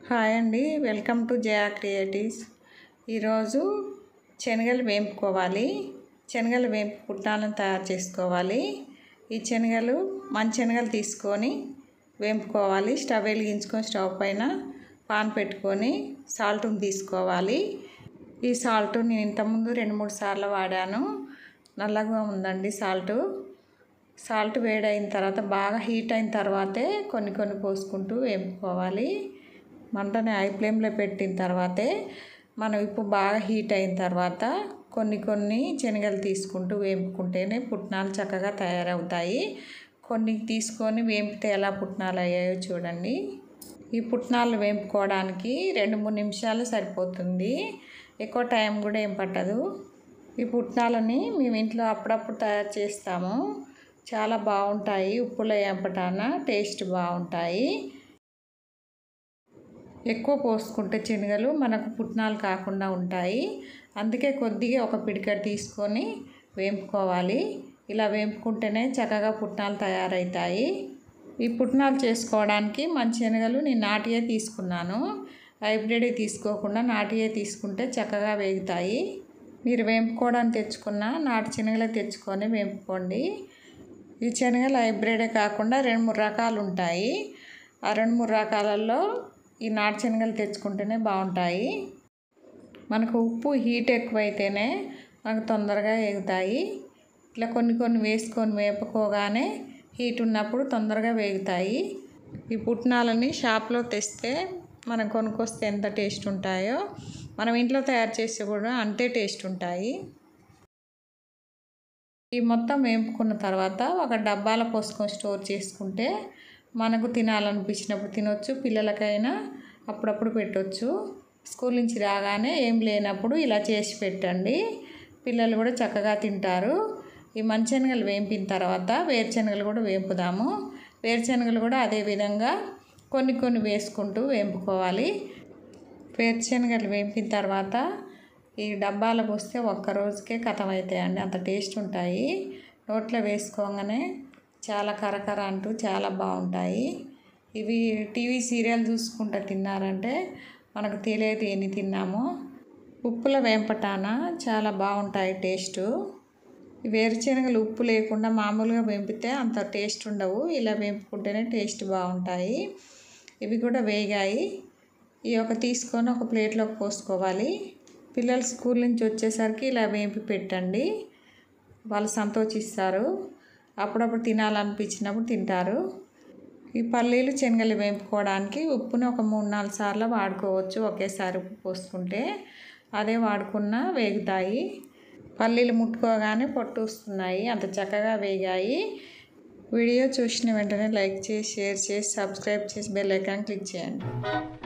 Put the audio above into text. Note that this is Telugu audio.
హాయ్ అండి వెల్కమ్ టు జయా క్రియేటివ్స్ ఈరోజు శనగలు వేపుకోవాలి శనగలు వేపు పుట్నాలను తయారు చేసుకోవాలి ఈ శనగలు మంచి శనగలు తీసుకొని వేపుకోవాలి స్టవ్ వెలిగించుకొని స్టవ్ పైన పాన్ పెట్టుకొని సాల్ట్ని తీసుకోవాలి ఈ సాల్ట్ నేను ఇంతకుముందు రెండు మూడు సార్లు వాడాను నల్లగా ఉందండి సాల్ట్ సాల్ట్ వేడైన తర్వాత బాగా హీట్ అయిన తర్వాతే కొన్ని కొన్ని పోసుకుంటూ వేపుకోవాలి మంటని హై ఫ్లేమ్లో పెట్టిన తర్వాతే మనం ఇప్పుడు బాగా హీట్ అయిన తర్వాత కొన్ని కొన్ని శనగలు తీసుకుంటూ వేపుకుంటేనే పుట్నాలు చక్కగా తయారవుతాయి కొన్ని తీసుకొని వేపితే ఎలా పుట్నాలు అయ్యాయో చూడండి ఈ పుట్నాలు వేపుకోవడానికి రెండు మూడు నిమిషాలు సరిపోతుంది ఎక్కువ టైం కూడా ఏం పట్టదు ఈ పుట్నాలని మేము ఇంట్లో అప్పుడప్పుడు తయారు చేస్తాము చాలా బాగుంటాయి ఉప్పులో వేపటాన టేస్ట్ బాగుంటాయి ఎక్కువ పోసుకుంటే శనగలు మనకు పుట్నాలు కాకుండా ఉంటాయి అందుకే కొద్దిగా ఒక పిడికట్ తీసుకొని వేపుకోవాలి ఇలా వేపుకుంటేనే చక్కగా పుట్నాలు తయారవుతాయి ఈ పుట్నాలు చేసుకోవడానికి మంచి శనగలు నేను నాటియే తీసుకున్నాను హైబ్రిడ్ తీసుకోకుండా నాటియే తీసుకుంటే చక్కగా వేగుతాయి మీరు వేపుకోవడానికి తెచ్చుకున్న నాటు శనగలే తెచ్చుకొని వేపుకోండి ఈ శనగలు హైబ్రిడే కాకుండా రెండు మూడు రకాలు ఉంటాయి ఆ రెండు మూడు రకాలలో ఈ నాటు శనగలు తెచ్చుకుంటేనే బాగుంటాయి మనకు ఉప్పు హీట్ ఎక్కువైతేనే మనకు తొందరగా వేగుతాయి ఇట్లా కొన్ని కొన్ని వేసుకొని వేపుకోగానే హీట్ ఉన్నప్పుడు తొందరగా వేగుతాయి ఈ పుట్నాలని షాప్లో తెస్తే మనం కొనుక్కొస్తే ఎంత టేస్ట్ ఉంటాయో మనం ఇంట్లో తయారు చేస్తే కూడా అంతే టేస్ట్ ఉంటాయి ఈ మొత్తం వేపుకున్న తర్వాత ఒక డబ్బాలో పోసుకొని స్టోర్ చేసుకుంటే మనకు తినాలనిపించినప్పుడు తినొచ్చు పిల్లలకైనా అప్పుడప్పుడు పెట్టవచ్చు స్కూల్ నుంచి రాగానే ఏం లేనప్పుడు ఇలా చేసి పెట్టండి పిల్లలు కూడా చక్కగా తింటారు ఈ మంచెనగలు వేపిన తర్వాత వేరుశనగలు కూడా వేపుదాము వేరుశనగలు కూడా అదే విధంగా కొన్ని కొన్ని వేసుకుంటూ వేపుకోవాలి వేరుశనగలు వేపిన తర్వాత ఈ డబ్బాలో పోస్తే ఒక్క రోజుకే కథం అవుతాయండి అంత టేస్ట్ ఉంటాయి నోట్లో వేసుకోగానే చాలా కరకర అంటూ చాలా బాగుంటాయి ఇవి టీవీ సీరియల్ చూసుకుంటూ తిన్నారంటే మనకు తెలియదు ఎన్ని తిన్నామో ఉప్పుల వేంపటాన చాలా బాగుంటాయి టేస్టు వేరుశనగలు ఉప్పు లేకుండా మామూలుగా వేపితే అంత టేస్ట్ ఉండవు ఇలా వేపుకుంటేనే టేస్ట్ బాగుంటాయి ఇవి కూడా వేగాయి ఈ ఒక తీసుకొని ఒక ప్లేట్లోకి పోసుకోవాలి పిల్లలు స్కూల్ నుంచి వచ్చేసరికి ఇలా వేపి పెట్టండి వాళ్ళు సంతోషిస్తారు అప్పుడప్పుడు తినాలనిపించినప్పుడు తింటారు ఈ పల్లీలు శనగలు వేపుకోవడానికి ఉప్పుని ఒక మూడు నాలుగు సార్లు వాడుకోవచ్చు ఒకేసారి ఉప్పు పోసుకుంటే అదే వాడుకున్న వేగుతాయి పల్లీలు ముట్టుకోగానే పొట్టు వస్తున్నాయి అంత చక్కగా వేగాయి వీడియో చూసిన వెంటనే లైక్ చేసి షేర్ చేసి సబ్స్క్రైబ్ చేసి బెల్ ఐకాన్ క్లిక్ చేయండి